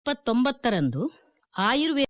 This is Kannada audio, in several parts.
ಇಪ್ಪತ್ತೊಂಬತ್ತರಂದು ಆಯುರ್ವೇದ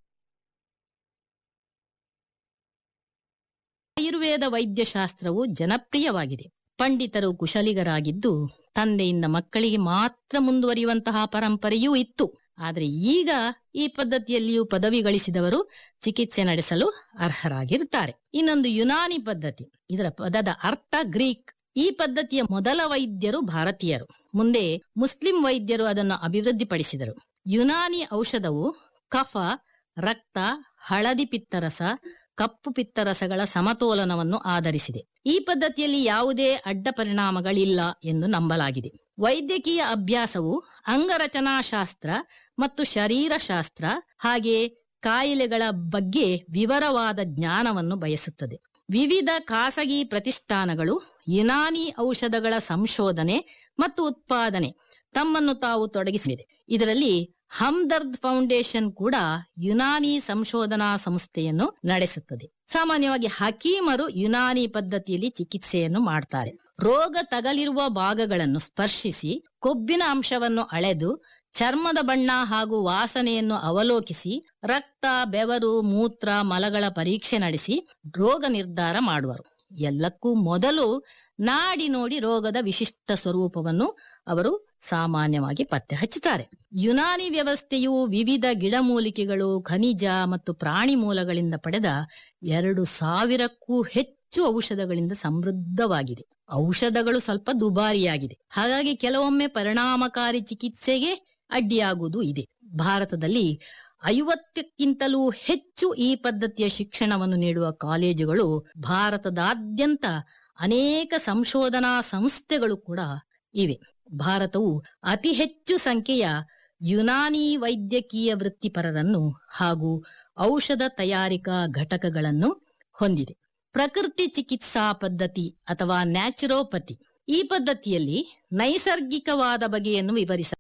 ಆಯುರ್ವೇದ ವೈದ್ಯಶಾಸ್ತ್ರವು ಜನಪ್ರಿಯವಾಗಿದೆ ಪಂಡಿತರು ಕುಶಲಿಗರಾಗಿದ್ದು ತಂದೆಯಿಂದ ಮಕ್ಕಳಿಗೆ ಮಾತ್ರ ಮುಂದುವರಿಯುವಂತಹ ಪರಂಪರೆಯೂ ಇತ್ತು ಆದರೆ ಈಗ ಈ ಪದ್ಧತಿಯಲ್ಲಿಯೂ ಪದವಿ ಗಳಿಸಿದವರು ಚಿಕಿತ್ಸೆ ನಡೆಸಲು ಅರ್ಹರಾಗಿರುತ್ತಾರೆ ಇನ್ನೊಂದು ಯುನಾನಿ ಪದ್ಧತಿ ಇದರ ಪದದ ಅರ್ಥ ಗ್ರೀಕ್ ಈ ಪದ್ಧತಿಯ ಮೊದಲ ವೈದ್ಯರು ಭಾರತೀಯರು ಮುಂದೆ ಮುಸ್ಲಿಂ ವೈದ್ಯರು ಅದನ್ನು ಅಭಿವೃದ್ಧಿಪಡಿಸಿದರು ಯುನಾನಿ ಔಷಧವು ಕಫ ರಕ್ತ ಹಳದಿ ಪಿತ್ತರಸ ಕಪ್ಪು ಪಿತ್ತರಸಗಳ ಸಮತೋಲನವನ್ನು ಆಧರಿಸಿದೆ ಈ ಪದ್ಧತಿಯಲ್ಲಿ ಯಾವುದೇ ಅಡ್ಡ ಪರಿಣಾಮಗಳಿಲ್ಲ ಎಂದು ನಂಬಲಾಗಿದೆ ವೈದ್ಯಕೀಯ ಅಭ್ಯಾಸವು ಅಂಗರಚನಾಶಾಸ್ತ್ರ ಮತ್ತು ಶರೀರಶಾಸ್ತ್ರ ಹಾಗೆ ಕಾಯಿಲೆಗಳ ಬಗ್ಗೆ ವಿವರವಾದ ಜ್ಞಾನವನ್ನು ಬಯಸುತ್ತದೆ ವಿವಿಧ ಖಾಸಗಿ ಪ್ರತಿಷ್ಠಾನಗಳು ಯುನಾನಿ ಔಷಧಗಳ ಸಂಶೋಧನೆ ಮತ್ತು ಉತ್ಪಾದನೆ ತಮ್ಮನ್ನು ತಾವು ತೊಡಗಿಸಿದೆ ಇದರಲ್ಲಿ ಹಮ್ದರ್ದ್ ಫೌಂಡೇಶನ್ ಕೂಡ ಯುನಾನಿ ಸಂಶೋಧನಾ ಸಂಸ್ಥೆಯನ್ನು ನಡೆಸುತ್ತದೆ ಸಾಮಾನ್ಯವಾಗಿ ಹಕೀಮರು ಯುನಾನಿ ಪದ್ಧತಿಯಲ್ಲಿ ಚಿಕಿತ್ಸೆಯನ್ನು ಮಾಡ್ತಾರೆ ರೋಗ ತಗಲಿರುವ ಭಾಗಗಳನ್ನು ಸ್ಪರ್ಶಿಸಿ ಕೊಬ್ಬಿನ ಅಂಶವನ್ನು ಅಳೆದು ಚರ್ಮದ ಬಣ್ಣ ಹಾಗೂ ವಾಸನೆಯನ್ನು ಅವಲೋಕಿಸಿ ರಕ್ತ ಬೆವರು ಮೂತ್ರ ಮಲಗಳ ಪರೀಕ್ಷೆ ನಡೆಸಿ ರೋಗ ನಿರ್ಧಾರ ಮಾಡುವರು ಎಲ್ಲಕ್ಕೂ ಮೊದಲು ನಾಡಿ ನೋಡಿ ರೋಗದ ವಿಶಿಷ್ಟ ಸ್ವರೂಪವನ್ನು ಅವರು ಸಾಮಾನ್ಯವಾಗಿ ಪತ್ತೆ ಹಚ್ಚುತ್ತಾರೆ ಯುನಾನಿ ವ್ಯವಸ್ಥೆಯು ವಿವಿಧ ಗಿಡಮೂಲಿಕೆಗಳು ಖನಿಜ ಮತ್ತು ಪ್ರಾಣಿ ಮೂಲಗಳಿಂದ ಪಡೆದ ಎರಡು ಸಾವಿರಕ್ಕೂ ಹೆಚ್ಚು ಔಷಧಗಳಿಂದ ಸಮೃದ್ಧವಾಗಿದೆ ಔಷಧಗಳು ಸ್ವಲ್ಪ ದುಬಾರಿಯಾಗಿದೆ ಹಾಗಾಗಿ ಕೆಲವೊಮ್ಮೆ ಪರಿಣಾಮಕಾರಿ ಚಿಕಿತ್ಸೆಗೆ ಅಡ್ಡಿಯಾಗುವುದು ಇದೆ ಭಾರತದಲ್ಲಿ ಐವತ್ತಕ್ಕಿಂತಲೂ ಹೆಚ್ಚು ಈ ಪದ್ಧತಿಯ ಶಿಕ್ಷಣವನ್ನು ನೀಡುವ ಕಾಲೇಜುಗಳು ಭಾರತದಾದ್ಯಂತ ಅನೇಕ ಸಂಶೋಧನಾ ಸಂಸ್ಥೆಗಳು ಕೂಡ ಇವೆ ಭಾರತವು ಅತಿ ಹೆಚ್ಚು ಸಂಖ್ಯೆಯ ಯುನಾನಿ ವೈದ್ಯಕೀಯ ವೃತ್ತಿಪರರನ್ನು ಹಾಗೂ ಔಷಧ ತಯಾರಿಕಾ ಘಟಕಗಳನ್ನು ಹೊಂದಿದೆ ಪ್ರಕೃತಿ ಚಿಕಿತ್ಸಾ ಪದ್ಧತಿ ಅಥವಾ ನ್ಯಾಚುರೋಪತಿ ಈ ಪದ್ಧತಿಯಲ್ಲಿ ನೈಸರ್ಗಿಕವಾದ ಬಗೆಯನ್ನು ವಿವರಿಸ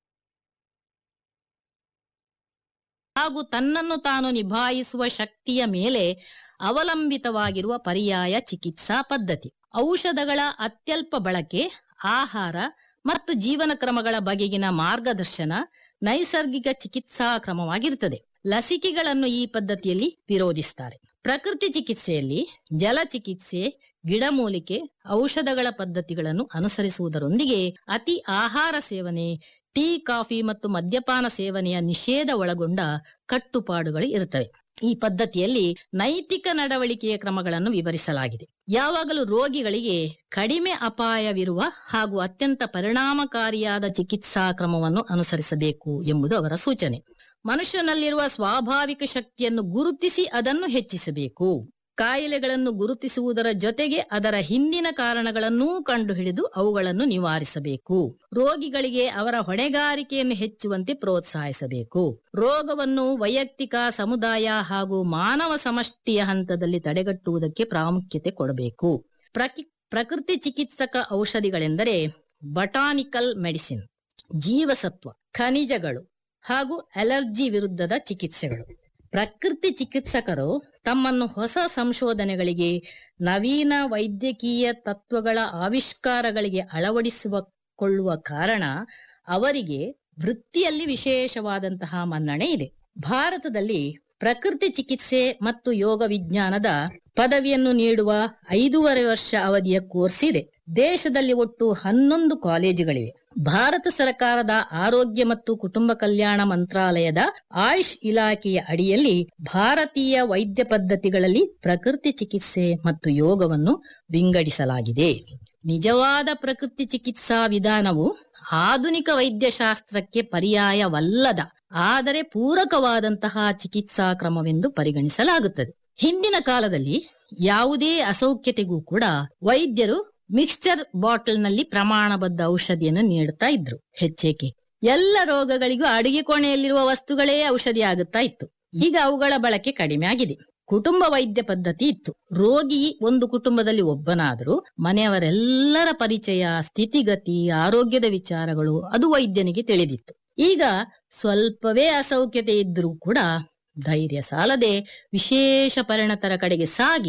ಹಾಗೂ ತನ್ನನ್ನು ತಾನು ನಿಭಾಯಿಸುವ ಶಕ್ತಿಯ ಮೇಲೆ ಅವಲಂಬಿತವಾಗಿರುವ ಪರ್ಯಾಯ ಚಿಕಿತ್ಸಾ ಪದ್ಧತಿ ಔಷಧಗಳ ಅತ್ಯಲ್ಪ ಬಳಕೆ ಆಹಾರ ಮತ್ತು ಜೀವನ ಕ್ರಮಗಳ ಬಗೆಗಿನ ಮಾರ್ಗದರ್ಶನ ನೈಸರ್ಗಿಕ ಚಿಕಿತ್ಸಾ ಕ್ರಮವಾಗಿರುತ್ತದೆ ಲಸಿಕೆಗಳನ್ನು ಈ ಪದ್ಧತಿಯಲ್ಲಿ ವಿರೋಧಿಸುತ್ತಾರೆ ಪ್ರಕೃತಿ ಚಿಕಿತ್ಸೆಯಲ್ಲಿ ಜಲ ಚಿಕಿತ್ಸೆ ಗಿಡಮೂಲಿಕೆ ಔಷಧಗಳ ಪದ್ಧತಿಗಳನ್ನು ಅನುಸರಿಸುವುದರೊಂದಿಗೆ ಅತಿ ಆಹಾರ ಸೇವನೆ ಟೀ ಕಾಫಿ ಮತ್ತು ಮದ್ಯಪಾನ ಸೇವನೆಯ ನಿಷೇಧ ಒಳಗೊಂಡ ಕಟ್ಟುಪಾಡುಗಳು ಇರುತ್ತವೆ ಈ ಪದ್ಧತಿಯಲ್ಲಿ ನೈತಿಕ ನಡವಳಿಕೆಯ ಕ್ರಮಗಳನ್ನು ವಿವರಿಸಲಾಗಿದೆ ಯಾವಾಗಲೂ ರೋಗಿಗಳಿಗೆ ಕಡಿಮೆ ಅಪಾಯವಿರುವ ಹಾಗೂ ಅತ್ಯಂತ ಪರಿಣಾಮಕಾರಿಯಾದ ಚಿಕಿತ್ಸಾ ಕ್ರಮವನ್ನು ಅನುಸರಿಸಬೇಕು ಎಂಬುದು ಅವರ ಸೂಚನೆ ಮನುಷ್ಯನಲ್ಲಿರುವ ಸ್ವಾಭಾವಿಕ ಶಕ್ತಿಯನ್ನು ಗುರುತಿಸಿ ಅದನ್ನು ಹೆಚ್ಚಿಸಬೇಕು ಕಾಯಿಲೆಗಳನ್ನು ಗುರುತಿಸುವುದರ ಜೊತೆಗೆ ಅದರ ಹಿಂದಿನ ಕಾರಣಗಳನ್ನೂ ಕಂಡುಹಿಡಿದು ಅವುಗಳನ್ನು ನಿವಾರಿಸಬೇಕು ರೋಗಿಗಳಿಗೆ ಅವರ ಹೊಣೆಗಾರಿಕೆಯನ್ನು ಹೆಚ್ಚುವಂತೆ ಪ್ರೋತ್ಸಾಹಿಸಬೇಕು ರೋಗವನ್ನು ವೈಯಕ್ತಿಕ ಸಮುದಾಯ ಹಾಗೂ ಮಾನವ ಸಮಷ್ಟಿಯ ಹಂತದಲ್ಲಿ ತಡೆಗಟ್ಟುವುದಕ್ಕೆ ಪ್ರಾಮುಖ್ಯತೆ ಕೊಡಬೇಕು ಪ್ರಕಿ ಪ್ರಕೃತಿ ಚಿಕಿತ್ಸಕ ಔಷಧಿಗಳೆಂದರೆ ಬಟಾನಿಕಲ್ ಮೆಡಿಸಿನ್ ಜೀವಸತ್ವ ಖನಿಜಗಳು ಹಾಗೂ ಅಲರ್ಜಿ ವಿರುದ್ಧದ ಚಿಕಿತ್ಸೆಗಳು ಪ್ರಕೃತಿ ಚಿಕಿತ್ಸಕರು ತಮ್ಮನ್ನು ಹೊಸ ಸಂಶೋಧನೆಗಳಿಗೆ ನವೀನ ವೈದ್ಯಕೀಯ ತತ್ವಗಳ ಆವಿಷ್ಕಾರಗಳಿಗೆ ಅಳವಡಿಸಿಕೊಳ್ಳುವ ಕಾರಣ ಅವರಿಗೆ ವೃತ್ತಿಯಲ್ಲಿ ವಿಶೇಷವಾದಂತಹ ಮನ್ನಣೆ ಇದೆ ಭಾರತದಲ್ಲಿ ಪ್ರಕೃತಿ ಚಿಕಿತ್ಸೆ ಮತ್ತು ಯೋಗ ವಿಜ್ಞಾನದ ಪದವಿಯನ್ನು ನೀಡುವ ಐದೂವರೆ ವರ್ಷ ಅವಧಿಯ ಕೋರ್ಸ್ ಇದೆ ದೇಶದಲ್ಲಿ ಒಟ್ಟು ಹನ್ನೊಂದು ಕಾಲೇಜುಗಳಿವೆ ಭಾರತ ಸರ್ಕಾರದ ಆರೋಗ್ಯ ಮತ್ತು ಕುಟುಂಬ ಕಲ್ಯಾಣ ಮಂತ್ರಾಲಯದ ಆಯುಷ್ ಇಲಾಖೆಯ ಅಡಿಯಲ್ಲಿ ಭಾರತೀಯ ವೈದ್ಯ ಪದ್ಧತಿಗಳಲ್ಲಿ ಪ್ರಕೃತಿ ಚಿಕಿತ್ಸೆ ಮತ್ತು ಯೋಗವನ್ನು ವಿಂಗಡಿಸಲಾಗಿದೆ ನಿಜವಾದ ಪ್ರಕೃತಿ ಚಿಕಿತ್ಸಾ ವಿಧಾನವು ಆಧುನಿಕ ವೈದ್ಯಶಾಸ್ತ್ರಕ್ಕೆ ಪರ್ಯಾಯವಲ್ಲದ ಆದರೆ ಪೂರಕವಾದಂತಹ ಚಿಕಿತ್ಸಾ ಕ್ರಮವೆಂದು ಪರಿಗಣಿಸಲಾಗುತ್ತದೆ ಹಿಂದಿನ ಕಾಲದಲ್ಲಿ ಯಾವುದೇ ಅಸೌಖ್ಯತೆಗೂ ಕೂಡ ವೈದ್ಯರು ಮಿಕ್ಸ್ಚರ್ ಬಾಟಲ್ನಲ್ಲಿ ಪ್ರಮಾಣಬದ್ಧ ಔಷಧಿಯನ್ನು ನೀಡುತ್ತಾ ಇದ್ರು ಹೆಚ್ಚೇಕೆ ಎಲ್ಲ ರೋಗಗಳಿಗೂ ಅಡಿಗೆ ಕೋಣೆಯಲ್ಲಿರುವ ವಸ್ತುಗಳೇ ಔಷಧಿ ಆಗುತ್ತಾ ಇತ್ತು ಈಗ ಅವುಗಳ ಬಳಕೆ ಕಡಿಮೆ ಆಗಿದೆ ಕುಟುಂಬ ವೈದ್ಯ ಪದ್ಧತಿ ಇತ್ತು ರೋಗಿ ಒಂದು ಕುಟುಂಬದಲ್ಲಿ ಒಬ್ಬನಾದರೂ ಮನೆಯವರೆಲ್ಲರ ಪರಿಚಯ ಸ್ಥಿತಿಗತಿ ಆರೋಗ್ಯದ ವಿಚಾರಗಳು ಅದು ವೈದ್ಯನಿಗೆ ತಿಳಿದಿತ್ತು ಈಗ ಸ್ವಲ್ಪವೇ ಅಸೌಖ್ಯತೆ ಇದ್ರೂ ಕೂಡ ಧೈರ್ಯ ಸಾಲದೆ ವಿಶೇಷ ಪರಿಣತರ ಕಡೆಗೆ ಸಾಗಿ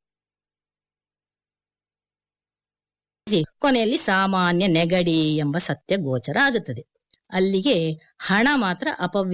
ಕೊನೆಯಲ್ಲಿ ಸಾಮಾನ್ಯ ನೆಗಡಿ ಎಂಬ ಸತ್ಯ ಗೋಚರ ಆಗುತ್ತದೆ ಅಲ್ಲಿಗೆ ಹಣ ಮಾತ್ರ ಅಪವ್ಯ